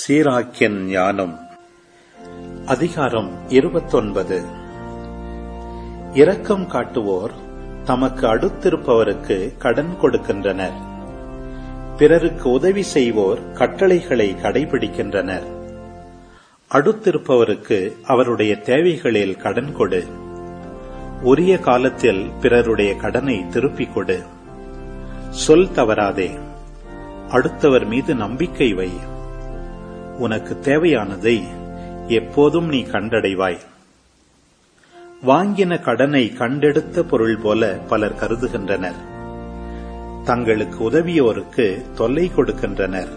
சீராக்கியன் ஞானம் அதிகாரம் இருபத்தொன்பது இரக்கம் காட்டுவோர் தமக்கு அடுத்திருப்பவருக்கு கடன் கொடுக்கின்றனர் பிறருக்கு உதவி செய்வோர் கட்டளைகளை கடைபிடிக்கின்றனர் அடுத்திருப்பவருக்கு அவருடைய தேவைகளில் கடன் கொடு உரிய காலத்தில் பிறருடைய கடனை திருப்பிக் கொடு சொல் தவறாதே அடுத்தவர் மீது நம்பிக்கை வை உனக்கு தேவையானதை எப்போதும் நீ கண்டடைவாய் வாங்கின கடனை கண்டெடுத்த பொருள் போல பலர் கருதுகின்றனர் தங்களுக்கு உதவியோருக்கு தொல்லை கொடுக்கின்றனர்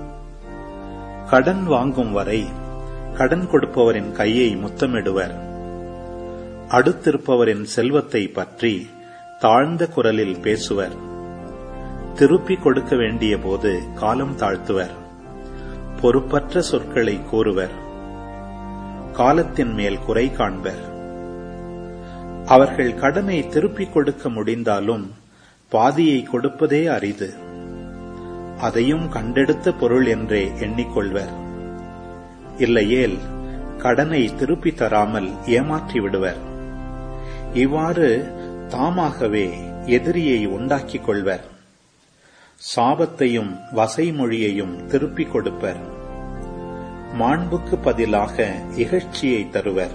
கடன் வாங்கும் வரை கடன் கொடுப்பவரின் கையை முத்தமிடுவர் அடுத்திருப்பவரின் செல்வத்தை பற்றி தாழ்ந்த குரலில் பேசுவர் திருப்பிக் கொடுக்க வேண்டிய போது காலம் தாழ்த்துவர் பொறுப்பற்ற சொற்களை கூறுவர் காலத்தின் மேல் குறை காண்பர் அவர்கள் கடனை திருப்பிக் கொடுக்க முடிந்தாலும் பாதியை கொடுப்பதே அரிது அதையும் கண்டெடுத்த பொருள் என்றே எண்ணிக்கொள்வர் இல்லையேல் கடனை திருப்பி தராமல் ஏமாற்றி விடுவர் இவ்வாறு தாமாகவே எதிரியை உண்டாக்கிக் கொள்வர் சாபத்தையும் வசைமொழியையும் திருப்பிக் கொடுப்பர் மாண்புக்கு பதிலாக இகழ்ச்சியை தருவர்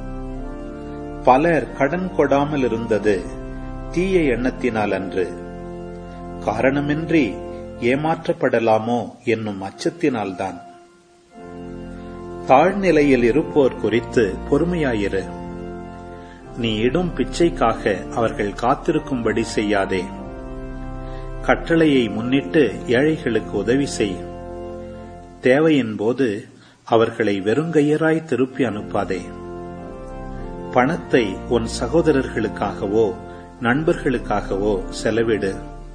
பலர் கடன் கொடாமல் இருந்தது தீய எண்ணத்தினால் அன்று காரணமின்றி ஏமாற்றப்படலாமோ என்னும் அச்சத்தினால்தான் தாழ்நிலையில் இருப்போர் குறித்து பொறுமையாயிரு நீ இடும் பிச்சைக்காக அவர்கள் காத்திருக்கும்படி செய்யாதே கட்டளையை முன்னிட்டு ஏழைகளுக்கு உதவி செய் தேவையின் போது அவர்களை வெறுங்கையராய் திருப்பி அனுப்பாதே பணத்தை உன் சகோதரர்களுக்காகவோ நண்பர்களுக்காகவோ செலவிடு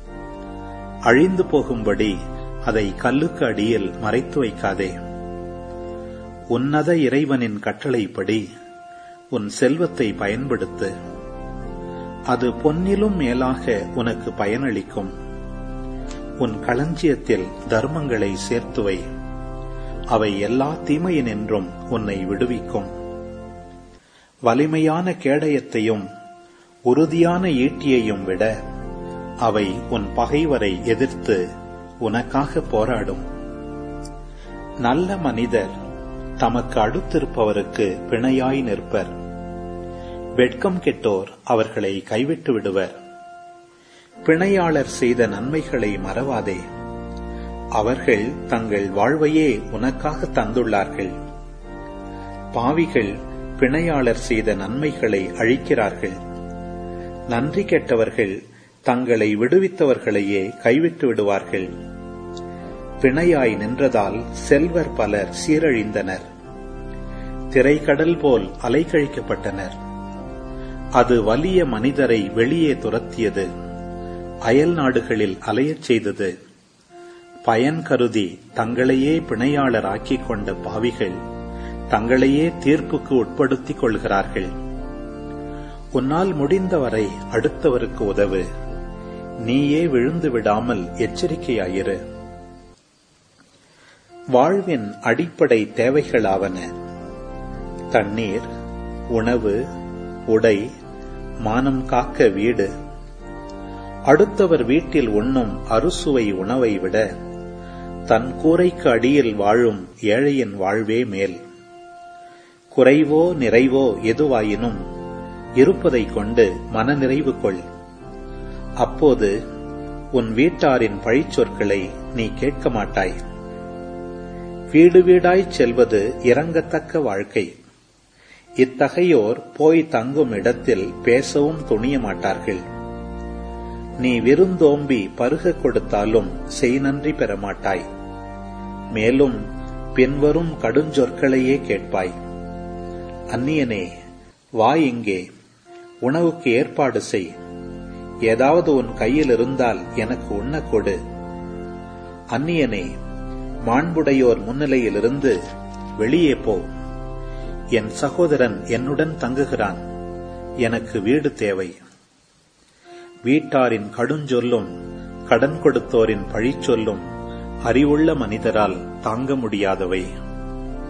அழிந்து போகும்படி அதை கல்லுக்கு அடியில் மறைத்து வைக்காதே உன்னத இறைவனின் கட்டளைப்படி உன் செல்வத்தை பயன்படுத்து அது பொன்னிலும் மேலாக உனக்கு பயனளிக்கும் உன் களஞ்சியத்தில் தர்மங்களை சேர்த்துவை அவை எல்லா தீமையினின்றும் உன்னை விடுவிக்கும் வலிமையான கேடயத்தையும் உறுதியான ஈட்டியையும் விட அவை உன் பகைவரை எதிர்த்து உனக்காக போராடும் நல்ல மனிதர் தமக்கு அடுத்திருப்பவருக்கு பிணையாய் நிற்பர் வெட்கம் கெட்டோர் அவர்களை கைவிட்டு விடுவர் பிணையாளர் செய்த நன்மைகளை மறவாதே அவர்கள் தங்கள் வாழ்வையே உனக்காக தந்துள்ளார்கள் பாவிகள் பிணையாளர் செய்த நன்மைகளை அழிக்கிறார்கள் நன்றி கெட்டவர்கள் தங்களை விடுவித்தவர்களையே கைவிட்டு விடுவார்கள் பிணையாய் நின்றதால் செல்வர் பலர் சீரழிந்தனர் திரைக்கடல் போல் அலைக்கழிக்கப்பட்டனர் அது வலிய மனிதரை வெளியே துரத்தியது அயல் நாடுகளில் அலையச் செய்தது பயன் கருதி தங்களையே பிணையாளர் ஆக்கிக் கொண்ட பாவிகள் தங்களையே தீர்ப்புக்கு உட்படுத்திக் கொள்கிறார்கள் உன்னால் முடிந்தவரை அடுத்தவருக்கு உதவு நீயே விழுந்து விடாமல் எச்சரிக்கையாயிரு வாழ்வின் அடிப்படை தேவைகளாவன தண்ணீர் உணவு உடை மானம் காக்க வீடு அடுத்தவர் வீட்டில் உண்ணும் அறுசுவை உணவை விட தன் கூரைக்கு அடியில் வாழும் ஏழையின் வாழ்வே மேல் குறைவோ நிறைவோ எதுவாயினும் இருப்பதை கொண்டு மனநிறைவு கொள் அப்போது உன் வீட்டாரின் பழிச்சொற்களை நீ கேட்க மாட்டாய் வீடு வீடாய்ச் செல்வது இறங்கத்தக்க வாழ்க்கை இத்தகையோர் போய் தங்கும் இடத்தில் பேசவும் துணிய மாட்டார்கள் நீ விருந்தோம்பி பருக கொடுத்தாலும் செய் நன்றி பெறமாட்டாய் மேலும் பின்வரும் கடுஞ்சொற்களையே கேட்பாய் அந்நியனே வா இங்கே உணவுக்கு ஏற்பாடு செய் ஏதாவது உன் கையில் இருந்தால் எனக்கு உண்ணக் கொடு அந்நியனே மாண்புடையோர் முன்னிலையிலிருந்து வெளியே போ என் சகோதரன் என்னுடன் தங்குகிறான் எனக்கு வீடு தேவை வீட்டாரின் கடுஞ்சொல்லும் கடன் கொடுத்தோரின் பழிச்சொல்லும் அறிவுள்ள மனிதரால் தாங்க முடியாதவை